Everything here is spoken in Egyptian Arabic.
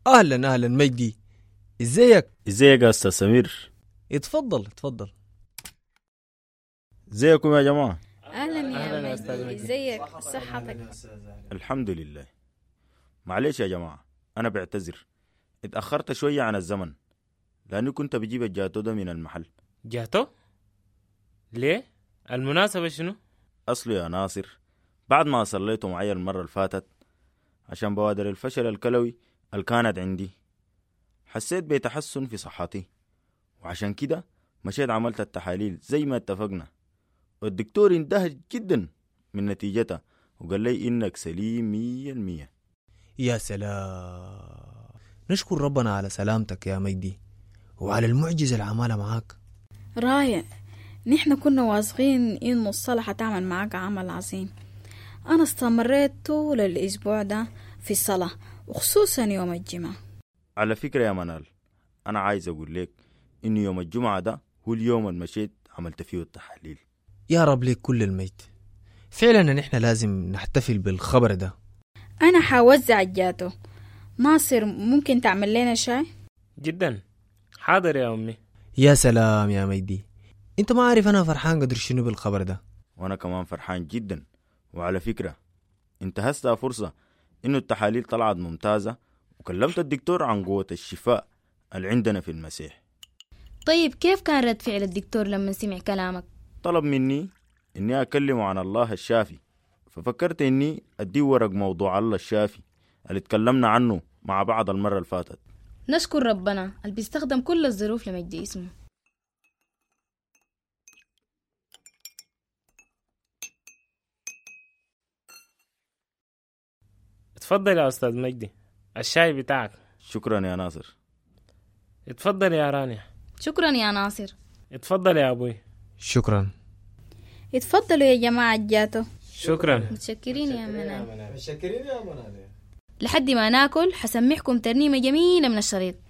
اهلا اهلا مجدي ازيك ازيك يا استاذ سمير اتفضل اتفضل ازيكم يا جماعه اهلا يا مجدي ازيك صحتك الحمد لله معلش يا جماعه انا بعتذر اتاخرت شويه عن الزمن لاني كنت بجيب الجاتو ده من المحل جاتو؟ ليه؟ المناسبة شنو؟ اصله يا ناصر بعد ما صليته معي المره اللي فاتت عشان بوادر الفشل الكلوي اللي كانت عندي حسيت بتحسن في صحتي وعشان كده مشيت عملت التحاليل زي ما اتفقنا والدكتور اندهش جدا من نتيجتها وقال لي انك سليم مية المية يا سلام نشكر ربنا على سلامتك يا مجدي وعلى المعجزة اللي عملها معاك رائع نحن كنا واثقين انه الصلاة حتعمل معاك عمل عظيم انا استمريت طول الاسبوع ده في الصلاة وخصوصا يوم الجمعة على فكرة يا منال أنا عايز أقول لك إن يوم الجمعة ده هو اليوم اللي مشيت عملت فيه التحاليل يا رب لك كل المجد فعلا نحن لازم نحتفل بالخبر ده انا حوزع الجاتو ناصر ممكن تعمل لنا شاي جدا حاضر يا أمي يا سلام يا مجدي انت ما عارف انا فرحان قدر شنو بالخبر ده وأنا كمان فرحان جدا وعلى فكرة انتهزتها فرصة إنه التحاليل طلعت ممتازة وكلمت الدكتور عن قوة الشفاء اللي عندنا في المسيح طيب كيف كان رد فعل الدكتور لما سمع كلامك؟ طلب مني إني أكلمه عن الله الشافي ففكرت إني أديه ورق موضوع الله الشافي اللي اتكلمنا عنه مع بعض المرة اللي فاتت نشكر ربنا اللي بيستخدم كل الظروف لمجد اسمه اتفضل يا أستاذ مجدي الشاي بتاعك شكرا يا ناصر اتفضل يا رانيا شكرا يا ناصر اتفضل يا أبوي شكرا اتفضلوا يا جماعة الجاتو شكرا متشكرين يا منال متشكرين يا منال لحد ما ناكل حسمعكم ترنيمة جميلة من الشريط